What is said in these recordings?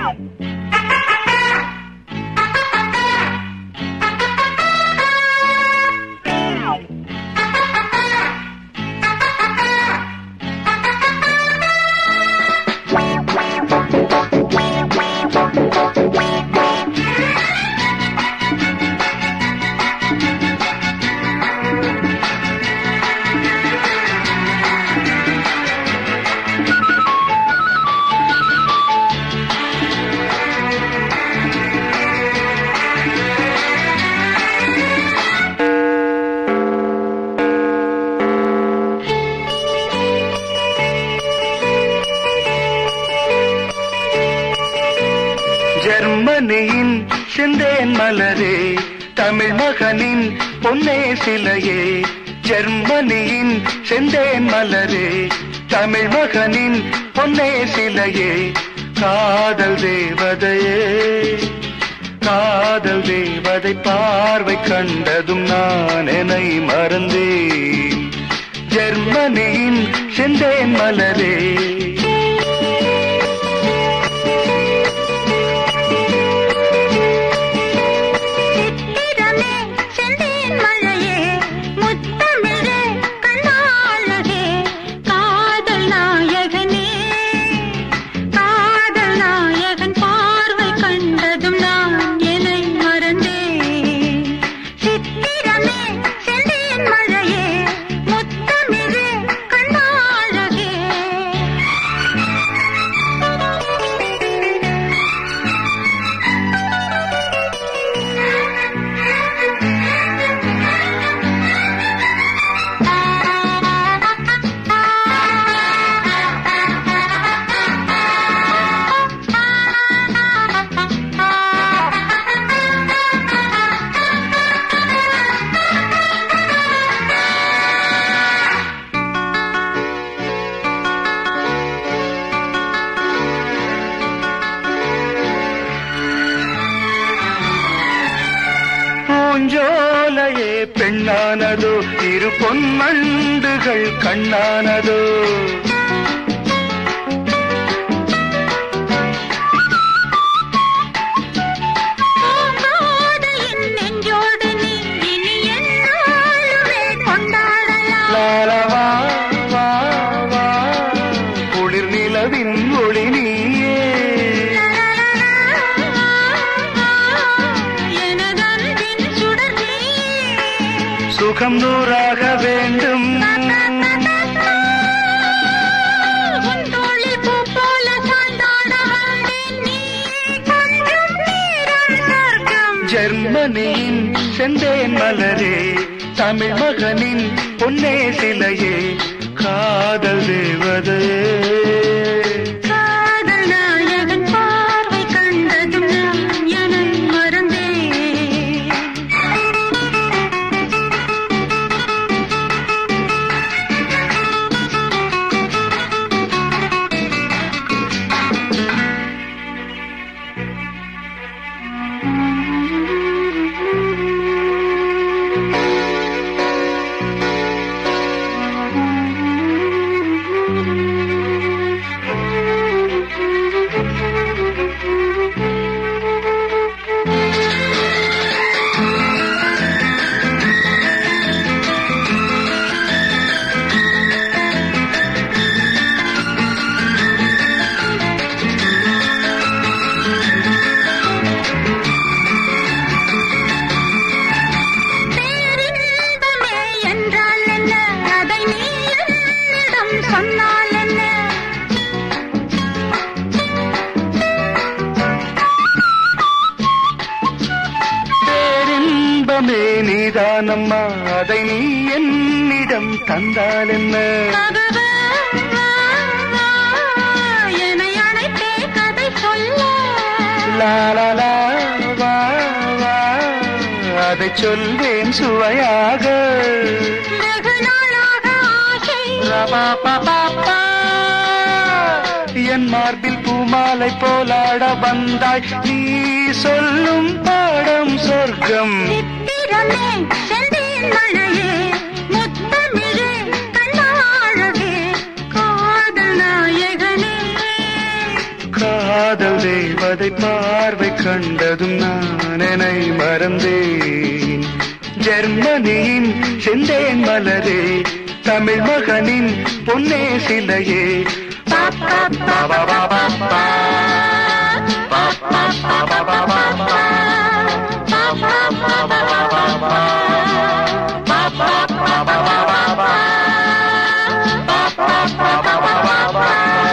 ஜெர்மனியின் செந்தேன் மலரே தமிழ் மகனின் பொன்னே சிலையே ஜெர்மனியின் செந்தேன் மலரே தமிழ் மகனின் பொன்னே சிலையே காதல் தேவதையே காதல் தேவதை பார்வை கண்டதும் நான் என்னை மறந்தேன் ஜெர்மனியின் செந்தேன் மலரே சித்திரமே செந்தேன் மழையே முத்தமிழே கண்ணாழகே காதல் நாயகனே காதல் நாயகன் பார்வை கண்டதும் நான் என்னை மறந்தேன் சித்திரமே செந்தேன் மழையே முத்தமிழே கண்ணாழகே பூஞ்சோலையே பெண்ணானதோ இரு பொன்மண்டுகள் கண்ணானதோ பூங்கோதையின் நெஞ்சோடு நீ இனி எந்நாளுமே கொண்டாடலாம். லாலவா வா வா குளிர் நிலவின் ஒளி நீயே எனது அன்பின் சுடர் நீயே. சுகம் நூறாக வேண்டும் உன் தோளில் பூ போல சாய்ந்தாட வந்தேன் நீ கொஞ்சம் நேரம் சொர்க்கம். ஜெர்மனியின் செந்தேன் மலரே தமிழ் மகனின் பொன்னே சிலையே காதல் தேவதையே காதல் நாயகன் பார்வை கண்டதும் நான் என்னை மறந்தேன் பேரின்பமே என்றால் என்ன அதை நீ என்னிடம் சொன்னால் என்ன பேரின்பமே நீதானம்மா அதை நீ என்னிடம் தந்தால் என்ன அதுவா, என்னை அழைத்தே கதை சொல்ல லாலலா வா வா அதை சொல்வேன் சுவையாக வெகு நாளாக ஆசை ரபாபபாபா. என் மார்பில் பூமாலை போலாட வந்தாய் நீ சொல்லும் பாடம் சொர்க்கம் சித்திரமே செந்தேன் மழையே முத்தமிழே கண்ணாழகே காதல் நாயகனே காதல் தேவதை பார்வை கண்டதும் நான் என்னை மறந்தேன் ஜெர்மனியின் செந்தேன் மலரே தமிழ் மகனின் பொன்னே சிலையே பாப்பா பாபா பாபா பா. பாப்பா பாபா பாபா பா. பாப்பா பாபா பாபா பா. பாப்பா பாபா பாபா பா. பாப்பா பாபா பாபா பா.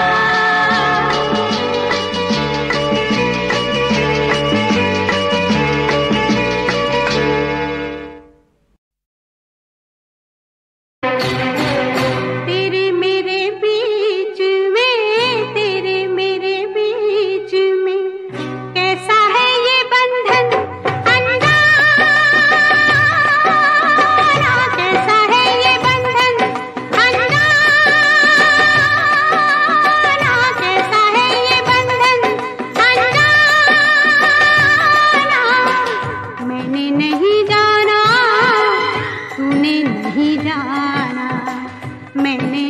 तेरे मेरे बीच में तेरे मेरे बीच में कैसा है ये बंधन अनजाना कैसा है ये बंधन अनजाना कैसा है ये बंधन अनजाना मैंने नहीं जाना तूने नहीं जाना मैंने